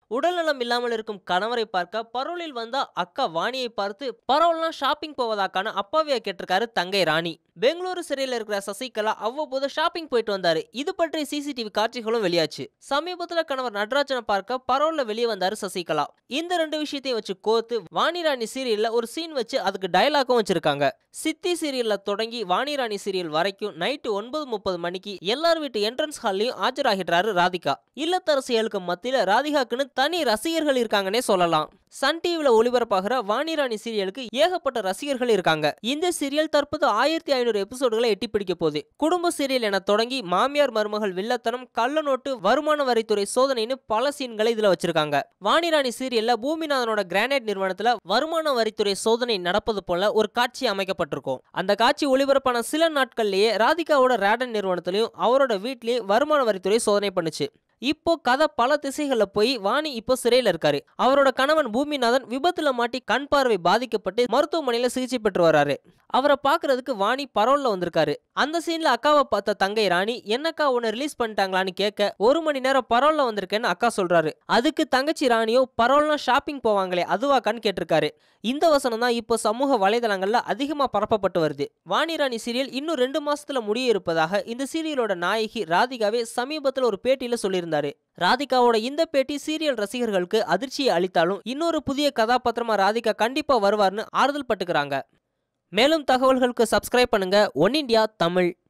உடல்நலம் இல்லாமல் இருக்கும் கணவரை பார்க்க பரோலில் வந்த அக்கா வாணியை பார்த்து பரோல்லாம் ஷாப்பிங் போவதாக்கான அப்பாவியா கேட்டிருக்காரு தங்கை ராணி பெங்களூரு சிறையில் இருக்கிற சசிகலா அவ்வப்போது ஷாப்பிங் போயிட்டு வந்தாரு இது பற்றி சிசிடிவி காட்சிகளும் வெளியாச்சு சமீபத்துல கணவர் நடராஜனை பார்க்க பரோல்ல வெளியே வந்தாரு சசிகலா இந்த ரெண்டு விஷயத்தையும் வச்சு கோர்த்து வாணிராணி சீரியல்ல ஒரு சீன் வச்சு அதுக்கு டயலாக்கும் வச்சிருக்காங்க சித்தி சீரியல்ல தொடங்கி வாணிராணி சீரியல் வரைக்கும் நைட்டு ஒன்பது முப்பது மணிக்கு எல்லார் வீட்டு என்ட்ரன்ஸ் ஹால்லையும் ஆஜராகிடுறாரு ராதிகா இல்லத்தரசியலுக்கு மத்தியில ராதிகாக்குன்னு தனி ரசிகர்கள் இருக்காங்கன்னே சொல்லலாம் சன் டிவில ஒளிபரப்பாகிற வாணிராணி சீரியலுக்கு ஏகப்பட்ட ரசிகர்கள் இருக்காங்க இந்த சீரியல் தற்போது ஆயிரத்தி ஐநூறு எபிசோடுகளை எட்டி பிடிக்க போகுது குடும்ப சீரியல் என தொடங்கி மாமியார் மருமகள் வில்லத்தனம் கள்ள நோட்டு வருமான வரித்துறை சோதனைன்னு பல சீன்களை இதுல வச்சிருக்காங்க வாணிராணி சீரியல்ல பூமிநாதனோட கிரானைட் நிறுவனத்துல வருமான வரித்துறை சோதனை நடப்பது போல ஒரு காட்சி அமைக்கப்பட்டிருக்கும் அந்த காட்சி ஒளிபரப்பான சில நாட்கள்லயே ராதிகாவோட ரேடன் நிறுவனத்திலையும் அவரோட வீட்லயும் வருமான வரித்துறை சோதனை பண்ணுச்சு இப்போ கதை பல திசைகள்ல போய் வாணி இப்போ சிறையில இருக்காரு அவரோட கணவன் பூமிநாதன் விபத்துல மாட்டி கண் பார்வை பாதிக்கப்பட்டு மருத்துவமனையில சிகிச்சை பெற்று வராரு அவரை பாக்குறதுக்கு வாணி பரோல்ல வந்திருக்காரு அந்த சீன்ல அக்காவை பார்த்த தங்கை ராணி என்னக்கா உன்னை ரிலீஸ் பண்ணிட்டாங்களான்னு கேட்க ஒரு மணி நேரம் பரோல்ல வந்திருக்கேன்னு அக்கா சொல்றாரு அதுக்கு தங்கச்சி ராணியோ பரோல்னா ஷாப்பிங் போவாங்களே அதுவாக்கான்னு கேட்டிருக்காரு இந்த வசனம் தான் இப்போ சமூக வலைதளங்கள்ல அதிகமா பரப்பப்பட்டு வருது வாணி ராணி சீரியல் இன்னும் ரெண்டு மாசத்துல முடிய இருப்பதாக இந்த சீரியலோட நாயகி ராதிகாவே சமீபத்துல ஒரு பேட்டியில சொல்லியிருந்தாரு ராதிகாவோட இந்த பேட்டி சீரியல் ரசிகர்களுக்கு அதிர்ச்சியை அளித்தாலும் இன்னொரு புதிய கதாபாத்திரமா ராதிகா கண்டிப்பா வருவார்னு ஆறுதல் பட்டுக்கிறாங்க மேலும் தகவல்களுக்கு சப்ஸ்கிரைப் பண்ணுங்க ஒன் இண்டியா தமிழ்